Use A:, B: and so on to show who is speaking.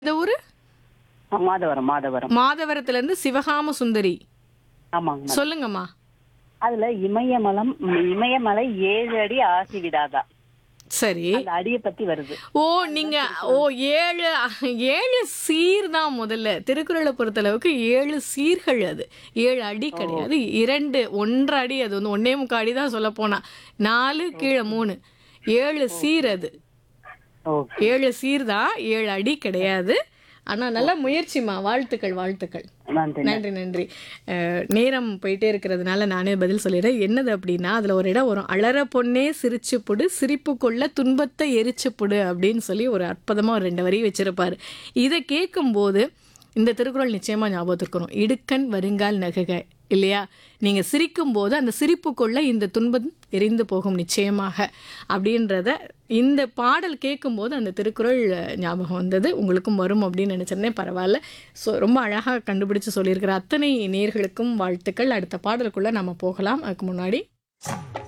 A: இந்த ஊரு
B: ஆ, மாதவரம் மாதவரம்
A: மாதவரத்துல இருந்து சிவகாம சுந்தரி
B: ஆமாங்க
A: சொல்லுங்கம்மா
B: அதுல இமயமலம் இமயமலை ஏழு அடி ஆசி விடாதா
A: சரி
B: அந்த அடியை பத்தி வருது
A: ஓ நீங்க ஓ ஏழு ஏழு சீர் தான் முதல்ல திருக்குறளை பொறுத்தளவுக்கு ஏழு சீர்கள் அது ஏழு அடி கிடையாது இரண்டு ஒன்றரை அடி அது வந்து ஒன்னே முக்கால் அடி தான் சொல்ல போனா நாலு கீழே மூணு ஏழு சீர் அது
B: ஓகே
A: ஏழு சீர் தான் ஏழு அடி கிடையாது ஆனா நல்ல முயற்சிமா வாழ்த்துக்கள் வாழ்த்துக்கள்
B: நன்றி
A: நன்றி நன்றி அஹ், நேரம் போயிட்டே இருக்கிறதுனால நானே பதில் சொல்லிடுறேன் என்னது அப்படின்னா அதில் ஒரு இடம் வரும் அலற பொண்ணே சிரிச்சு புடு சிரிப்பு கொள்ள துன்பத்தை எரிச்சு புடு அப்படின்னு சொல்லி ஒரு அற்புதமாக ஒரு ரெண்டு வரி வச்சிருப்பாரு இதை கேட்கும்போது இந்த திருக்குறள் நிச்சயமாக ஞாபகத்துக்கு இருக்கணும் இடுக்கண் வருங்கால் நகுக இல்லையா நீங்கள் சிரிக்கும்போது அந்த சிரிப்புக்குள்ள இந்த துன்பம் எரிந்து போகும் நிச்சயமாக அப்படின்றத இந்த பாடல் கேட்கும்போது அந்த திருக்குறள் அஹ், ஞாபகம் வந்தது உங்களுக்கும் வரும் அப்படின்னு நினச்சிருந்தேன் பரவாயில்ல ஸோ ரொம்ப அழகாக கண்டுபிடிச்சு சொல்லியிருக்கிற அத்தனை நேர்களுக்கும் வாழ்த்துக்கள் அடுத்த பாடலுக்குள்ளே நம்ம போகலாம் அதுக்கு முன்னாடி